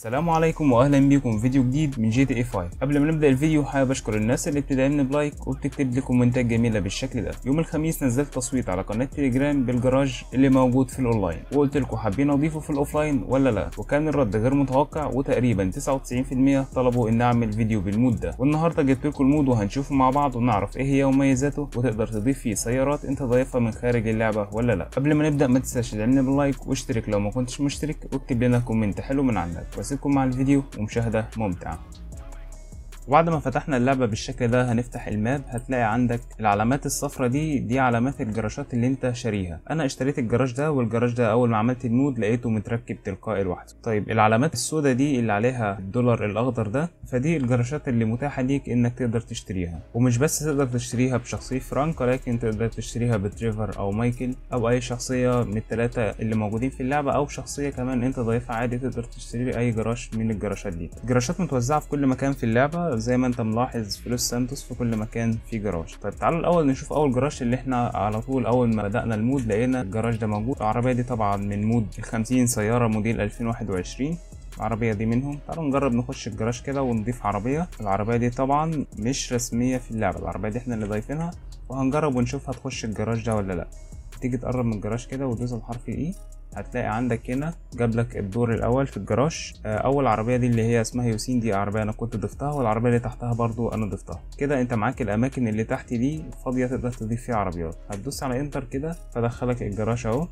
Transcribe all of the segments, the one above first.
السلام عليكم واهلا بيكم في فيديو جديد من جي تي اي 5 قبل ما نبدا الفيديو حابب اشكر الناس اللي بتدعمني بلايك وبتكتب لي كومنتات جميله بالشكل ده يوم الخميس نزلت تصويت على قناه تليجرام بالجراج اللي موجود في الاونلاين وقلت لكم حابين اضيفه في الاوفلاين ولا لا وكان الرد غير متوقع وتقريبا 99% طلبوا ان اعمل فيديو بالمود ده والنهارده جبت لكم المود وهنشوفه مع بعض ونعرف ايه هي مميزاته وتقدر تضيف فيه سيارات انت ضايفها من خارج اللعبه ولا لا قبل ما نبدا ما تنساش تدعمني باللايك واشترك لو ما كنتش مشترك واكتب لنا كومنت حلو من عندك واسيبكم مع الفيديو ومشاهدة ممتعة وبعد ما فتحنا اللعبة بالشكل ده هنفتح الماب هتلاقي عندك العلامات الصفرة دي دي علامات الجراشات اللي انت شاريها انا اشتريت الجراج ده والجراج ده اول ما عملت المود لقيته متركب تلقائي لوحده طيب العلامات السوداء دي اللي عليها الدولار الاخضر ده فدي الجراشات اللي متاحة ليك انك تقدر تشتريها ومش بس تقدر تشتريها بشخصية فرانك ولكن تقدر تشتريها بتريفر او مايكل او اي شخصية من الثلاثة اللي موجودين في اللعبة او شخصية كمان انت ضايفها عادي تقدر تشتري اي جراج من الجراشات دي الجراشات متوزعة في كل مكان في اللعبة زي ما انت ملاحظ في لوس سانتوس في كل مكان في جراج طيب تعالوا الاول نشوف اول جراج اللي احنا على طول اول ما بدانا المود لقينا الجراج ده موجود العربيه دي طبعا من مود ال 50 سياره موديل 2021 العربية دي منهم تعالوا نجرب نخش الجراج كده ونضيف عربية العربية دي طبعا مش رسمية في اللعبة العربية دي احنا اللي ضايفينها وهنجرب ونشوف هتخش الجراج ده ولا لا تيجي تقرب من الجراج كده وتدوس على حرف الاي هتلاقي عندك هنا جاب لك الدور الاول في الجراج اول عربيه دي اللي هي اسمها يوسين دي عربيه انا كنت ضفتها والعربيه اللي تحتها برضو انا ضفتها كده انت معاك الاماكن اللي تحت دي فاضيه تقدر تضيف فيها عربيات هتدوس على انتر كده فدخلك الجراج اهو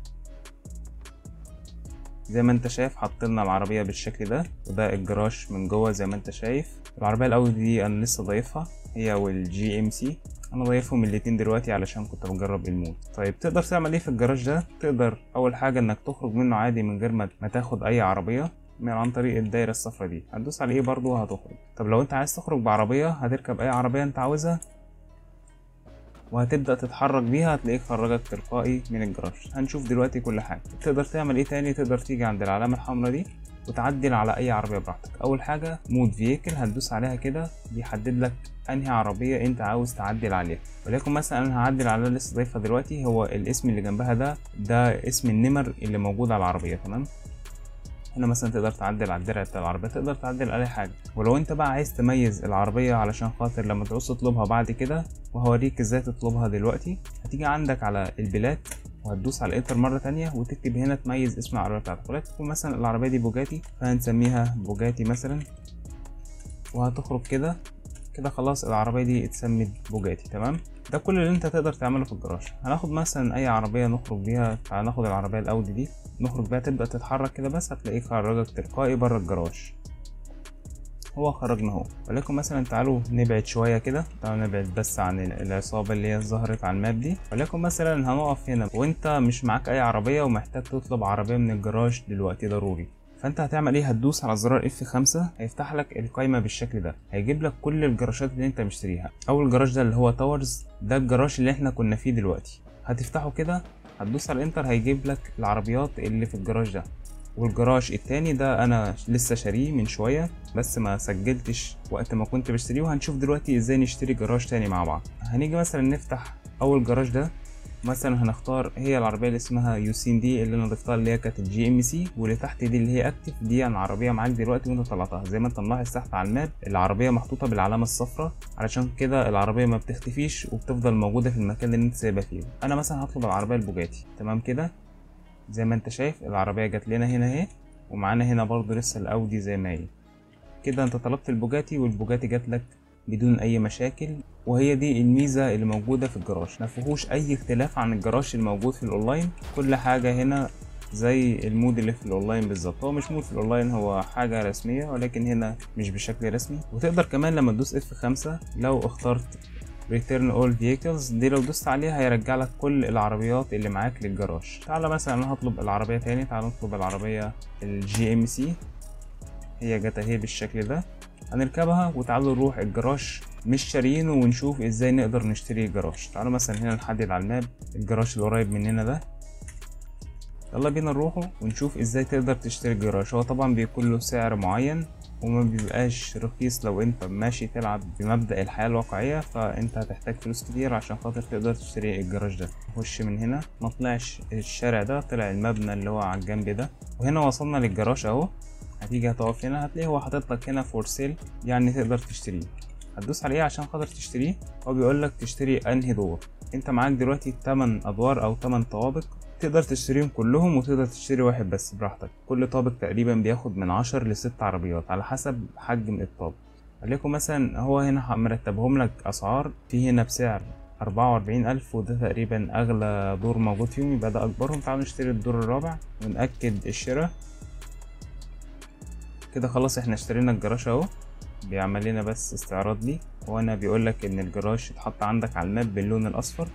زي ما انت شايف حط لنا العربيه بالشكل ده وده الجراج من جوه زي ما انت شايف العربيه الاول دي انا لسه ضايفها هي والجي ام سي انا ضايفهم الاتنين دلوقتي علشان كنت بجرب المود طيب تقدر تعمل ايه في الجراج ده تقدر اول حاجه انك تخرج منه عادي من غير ما تاخد اي عربيه من عن طريق الدايره الصفرا دي هتدوس على ايه برضو هتخرج طب لو انت عايز تخرج بعربيه هتركب اي عربيه انت عاوزها وهتبدا تتحرك بيها هتلاقيك خرجك تلقائي من الجراج هنشوف دلوقتي كل حاجه تقدر تعمل ايه تاني تقدر تيجي عند العلامه الحمراء دي وتعدل على اي عربيه براحتك اول حاجه مود فييكل هتدوس عليها كده بيحدد لك انهي عربيه انت عاوز تعدل عليها ولكن مثلا انا هعدل على اللي لسه ضايفها دلوقتي هو الاسم اللي جنبها ده ده اسم النمر اللي موجود على العربيه تمام هنا مثلا تقدر تعدل على الدرع بتاع العربيه تقدر تعدل على اي حاجه ولو انت بقى عايز تميز العربيه علشان خاطر لما تعوز تطلبها بعد كده وهوريك ازاي تطلبها دلوقتي هتيجي عندك على البلاد وهتدوس على انتر مره تانية وتكتب هنا تميز اسم العربيه بتاعتك ولكن تكون مثلا العربيه دي بوجاتي فهنسميها بوجاتي مثلا وهتخرج كده كده خلاص العربيه دي اتسمت بوجاتي تمام ده كل اللي انت تقدر تعمله في الجراج هناخد مثلا اي عربيه نخرج بيها تعال ناخد العربيه الاودي دي نخرج بيها تبدا تتحرك كده بس هتلاقيه خرجك تلقائي بره الجراج هو خرجنا اهو ولكن مثلا تعالوا نبعد شويه كده تعالوا نبعد بس عن العصابه اللي هي ظهرت على الماب دي ولكن مثلا هنقف هنا وانت مش معاك اي عربيه ومحتاج تطلب عربيه من الجراج دلوقتي ضروري فانت هتعمل ايه هتدوس على زرار F5 هيفتح لك القائمه بالشكل ده هيجيب لك كل الجراشات اللي انت مشتريها اول جراج ده اللي هو تاورز ده الجراج اللي احنا كنا فيه دلوقتي هتفتحه كده هتدوس على الانتر هيجيب لك العربيات اللي في الجراج ده والجراج التاني ده انا لسه شاريه من شويه بس ما سجلتش وقت ما كنت بشتريه وهنشوف دلوقتي ازاي نشتري جراج تاني مع بعض هنيجي مثلا نفتح اول جراج ده مثلا هنختار هي العربيه اللي اسمها يوسين دي اللي انا ضفتها اللي هي كانت الجي ام سي واللي تحت دي اللي هي اكتف دي عن عربيه معاك دلوقتي وانت طلعتها زي ما انت ملاحظ تحت على الماب العربيه محطوطه بالعلامه الصفراء علشان كده العربيه ما بتختفيش وبتفضل موجوده في المكان اللي انت سايبها فيه انا مثلا هطلب العربيه البوجاتي تمام كده زي ما انت شايف العربيه جات لنا هنا اهي ومعانا هنا برضو لسه الاودي زي ما هي كده انت طلبت البوجاتي والبوجاتي جات لك بدون اي مشاكل وهي دي الميزه اللي موجوده في الجراج ما فيهوش اي اختلاف عن الجراج الموجود في الاونلاين كل حاجه هنا زي المود اللي في الاونلاين بالظبط هو مش مود في الاونلاين هو حاجه رسميه ولكن هنا مش بشكل رسمي وتقدر كمان لما تدوس F5 لو اخترت Return All Vehicles دي لو دوست عليها هيرجع لك كل العربيات اللي معاك للجراج تعالى مثلا انا هطلب العربيه تاني تعالى نطلب العربيه الجي ام سي هي جت اهي بالشكل ده هنركبها وتعالوا نروح الجراج مش شاريينه ونشوف ازاي نقدر نشتري الجراج تعالوا مثلا هنا نحدد على الماب الجراج اللي قريب مننا ده يلا بينا نروحه ونشوف ازاي تقدر تشتري الجراج هو طبعا بيكون له سعر معين وما بيبقاش رخيص لو انت ماشي تلعب بمبدأ الحياة الواقعية فانت هتحتاج فلوس كتير عشان خاطر تقدر تشتري الجراج ده نخش من هنا ما طلعش الشارع ده طلع المبنى اللي هو على الجنب ده وهنا وصلنا للجراج اهو هتيجي هتقف هنا هتلاقيه هو حاطط لك هنا فور سيل يعني تقدر تشتريه هتدوس عليه عشان خاطر تشتريه هو بيقول لك تشتري انهي دور انت معاك دلوقتي 8 ادوار او 8 طوابق تقدر تشتريهم كلهم وتقدر تشتري واحد بس براحتك كل طابق تقريبا بياخد من 10 ل 6 عربيات على حسب حجم الطابق وليكن مثلا هو هنا مرتبهم لك اسعار في هنا بسعر أربعة وأربعين ألف وده تقريبا أغلى دور موجود فيهم يبقى ده أكبرهم تعالوا نشتري الدور الرابع ونأكد الشراء كده خلاص احنا اشترينا الجراج اهو بيعمل لنا بس استعراض ليه وانا بيقول لك ان الجراج اتحط عندك على الماب باللون الاصفر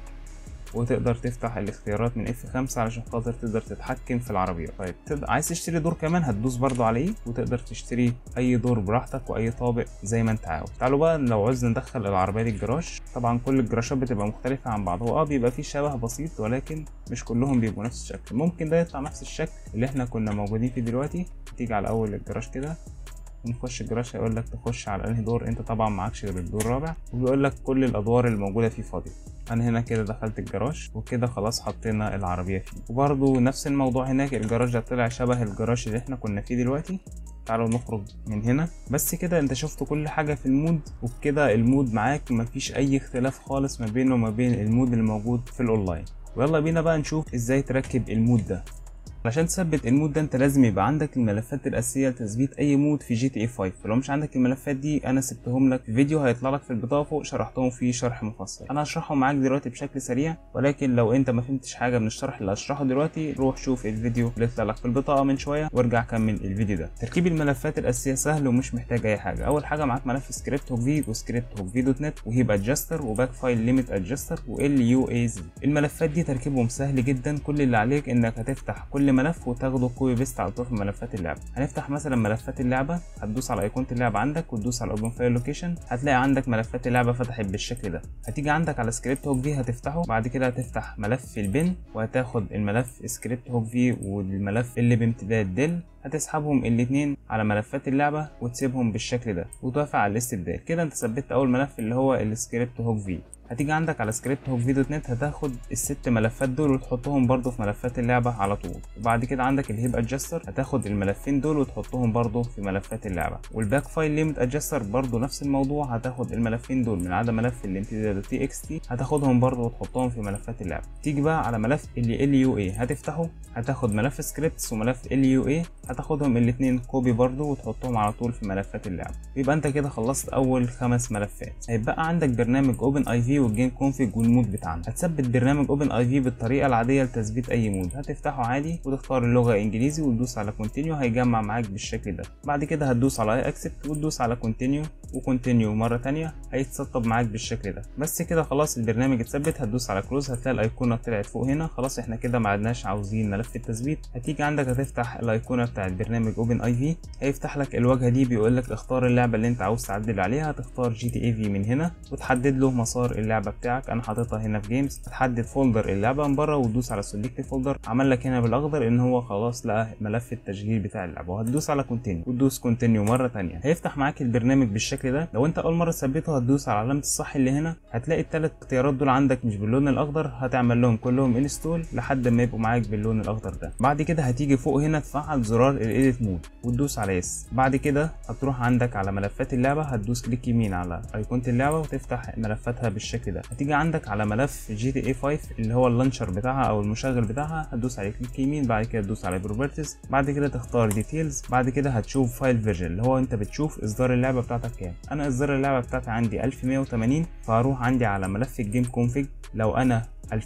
وتقدر تفتح الاختيارات من F5 علشان خاطر تقدر تتحكم في العربية طيب تقدر عايز تشتري دور كمان هتدوس برضو عليه وتقدر تشتري اي دور براحتك واي طابق زي ما انت عاوز تعالوا بقى لو عاوزنا ندخل العربية دي الجراج طبعا كل الجراشات بتبقى مختلفة عن بعض هو اه بيبقى فيه شبه بسيط ولكن مش كلهم بيبقوا نفس الشكل ممكن ده يطلع نفس الشكل اللي احنا كنا موجودين فيه دلوقتي تيجي على اول الجراج كده ونخش الجراج هيقول لك تخش على انهي دور انت طبعا معكش غير الدور الرابع وبيقول لك كل الادوار اللي موجوده فيه فاضيه انا هنا كده دخلت الجراج وكده خلاص حطينا العربيه فيه وبرده نفس الموضوع هناك الجراج ده طلع شبه الجراج اللي احنا كنا فيه دلوقتي تعالوا نخرج من هنا بس كده انت شفت كل حاجه في المود وبكده المود معاك مفيش اي اختلاف خالص ما بينه وما بين المود اللي موجود في الاونلاين ويلا بينا بقى نشوف ازاي تركب المود ده علشان تثبت المود ده انت لازم يبقى عندك الملفات الاساسيه لتثبيت اي مود في جي تي اي 5 ولو مش عندك الملفات دي انا سبتهم لك في فيديو هيطلع لك في البطاقه فوق شرحتهم فيه شرح مفصل انا هشرحهم معاك دلوقتي بشكل سريع ولكن لو انت ما فهمتش حاجه من الشرح اللي هشرحه دلوقتي روح شوف الفيديو اللي طلع لك في البطاقه من شويه وارجع كمل الفيديو ده تركيب الملفات الاساسيه سهل ومش محتاج اي حاجه اول حاجه معاك ملف سكريبت هوك في وسكريبت هوك في دوت نت وهيب ادجستر وباك فايل ليميت ادجستر وال يو اي زي الملفات دي تركيبهم سهل جدا كل اللي عليك انك هتفتح كل ملف وتاخده كوبي بيست على طول في ملفات اللعبه هنفتح مثلا ملفات اللعبه هتدوس على ايقونه اللعبه عندك وتدوس على اوبن فايل لوكيشن هتلاقي عندك ملفات اللعبه فتحت بالشكل ده هتيجي عندك على سكريبت هوك في هتفتحه بعد كده هتفتح ملف البن وهتاخد الملف سكريبت هوك في والملف اللي بامتداد ديل هتسحبهم الاتنين على ملفات اللعبة وتسيبهم بالشكل ده وتوافق على الاستبدال كده انت ثبت اول ملف اللي هو السكريبت هوك في هتيجي عندك على سكريبت هوك في دوت نت هتاخد الست ملفات دول وتحطهم برضو في ملفات اللعبة على طول وبعد كده عندك الهيب ادجستر هتاخد الملفين دول وتحطهم برضو في ملفات اللعبة والباك فايل ليميت ادجستر برضو نفس الموضوع هتاخد الملفين دول من عدا ملف الامتداد تي اكس تي هتاخدهم برضو وتحطهم في ملفات اللعبة تيجي بقى على ملف اللي ال يو اي هتفتحه هتاخد ملف سكريبتس وملف ال يو اي هتاخدهم الاتنين كوبي برضو وتحطهم على طول في ملفات اللعبة يبقى انت كده خلصت اول خمس ملفات هيبقى عندك برنامج اوبن اي في والجيم كونفيج والمود بتاعنا هتثبت برنامج اوبن اي في بالطريقه العاديه لتثبيت اي مود هتفتحه عادي وتختار اللغه انجليزي وتدوس على كونتينيو هيجمع معاك بالشكل ده بعد كده هتدوس على اي اكسبت وتدوس على كونتينيو وكونتينيو مره تانية هيتسطب معاك بالشكل ده بس كده خلاص البرنامج اتثبت هتدوس على كلوز هتلاقي الايقونه طلعت فوق هنا خلاص احنا كده ما عدناش عاوزين ملف التثبيت هتيجي عندك هتفتح الايقونه بتاعت برنامج اوبن اي في هيفتح لك الواجهه دي بيقول لك اختار اللعبه اللي انت عاوز تعدل عليها هتختار جي تي اي في من هنا وتحدد له مسار اللعبه بتاعك انا حاططها هنا في جيمز هتحدد فولدر اللعبه من بره وتدوس على سيلكت فولدر عمل لك هنا بالاخضر ان هو خلاص لقى ملف التشغيل بتاع اللعبه وهتدوس على كونتينيو وتدوس كونتينيو مره تانية هيفتح معاك البرنامج بالشكل ده لو انت اول مره تثبته هتدوس على علامه الصح اللي هنا هتلاقي الثلاث اختيارات دول عندك مش باللون الاخضر هتعمل لهم كلهم انستول لحد ما يبقوا معاك باللون الاخضر ده بعد كده هتيجي فوق هنا تفعل زرار الايديت مود وتدوس على يس بعد كده هتروح عندك على ملفات اللعبه هتدوس كليك يمين على ايقونه اللعبه وتفتح ملفاتها بالشكل ده هتيجي عندك على ملف جي تي اي 5 اللي هو اللانشر بتاعها او المشغل بتاعها هتدوس عليه كليك يمين بعد كده تدوس على بروبرتيز بعد كده تختار ديتيلز بعد كده هتشوف فايل فيرجن اللي هو انت بتشوف اصدار اللعبه بتاعتك كام انا اصدار اللعبه بتاعتي عندي 1180 فهروح عندي على ملف الجيم كونفيج لو انا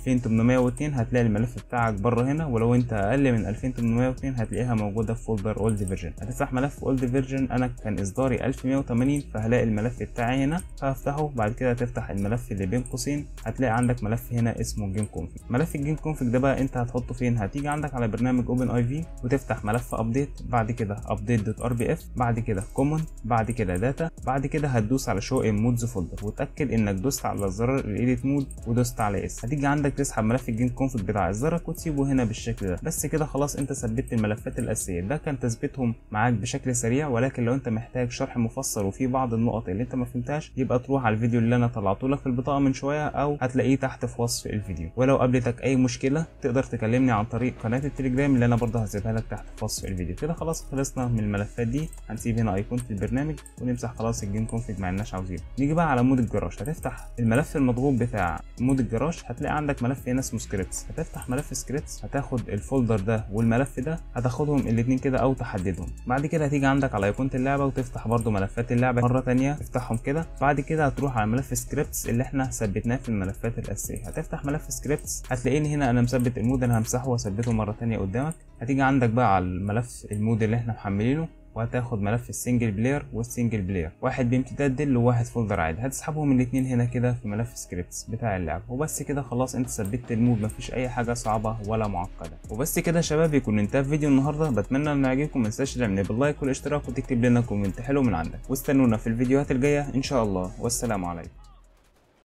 2802 هتلاقي الملف بتاعك بره هنا ولو انت اقل من 2802 هتلاقيها موجوده في فولدر اولد فيرجن هتفتح ملف اولد فيرجن انا كان اصداري 1180 فهلاقي الملف بتاعي هنا فهفتحه بعد كده تفتح الملف اللي بين قوسين هتلاقي عندك ملف هنا اسمه جيم كونفيج ملف الجيم كونفيج ده بقى انت هتحطه فين هتيجي عندك على برنامج اوبن اي في وتفتح ملف ابديت بعد كده ابديت دوت ار بي اف بعد كده كومن بعد كده داتا بعد كده هتدوس على شو ان مودز فولدر وتاكد انك دوست على زرار الايديت مود ودوست على اس هتيجي عندك تسحب ملف الجيم كونفج بتاع اصدارك وتسيبه هنا بالشكل ده بس كده خلاص انت ثبتت الملفات الاساسيه ده كان تثبيتهم معاك بشكل سريع ولكن لو انت محتاج شرح مفصل وفي بعض النقط اللي انت ما فهمتهاش يبقى تروح على الفيديو اللي انا طلعته لك في البطاقه من شويه او هتلاقيه تحت في وصف الفيديو ولو قابلتك اي مشكله تقدر تكلمني عن طريق قناه التليجرام اللي انا برضه هسيبها لك تحت في وصف الفيديو كده خلاص خلصنا من الملفات دي هنسيب هنا ايقونه البرنامج ونمسح خلاص الجيم كونفج ما عندناش عاوزينه نيجي بقى على مود الجراج هتفتح الملف المضغوط بتاع مود الجراج هتلاقي عندك ملف هنا اسمه سكريبتس هتفتح ملف سكريبتس هتاخد الفولدر ده والملف ده هتاخدهم الاثنين كده او تحددهم بعد كده هتيجي عندك على ايقونه اللعبه وتفتح برضو ملفات اللعبه مره تانية تفتحهم كده بعد كده هتروح على ملف سكريبتس اللي احنا ثبتناه في الملفات الاساسيه هتفتح ملف سكريبتس هتلاقيني هنا انا مثبت المود انا همسحه واثبته مره تانية قدامك هتيجي عندك بقى على الملف المود اللي احنا محملينه وهتاخد ملف السنجل بلاير والسنجل بلاير واحد بامتداد دل وواحد فولدر عادي هتسحبهم الاتنين هنا كده في ملف سكريبتس بتاع اللعبة وبس كده خلاص انت ثبتت المود مفيش اي حاجة صعبة ولا معقدة وبس كده يا شباب يكون انتهى فيديو النهاردة بتمنى انه يعجبكم متنساش تدعمني باللايك والاشتراك وتكتب لنا كومنت حلو من عندك واستنونا في الفيديوهات الجاية ان شاء الله والسلام عليكم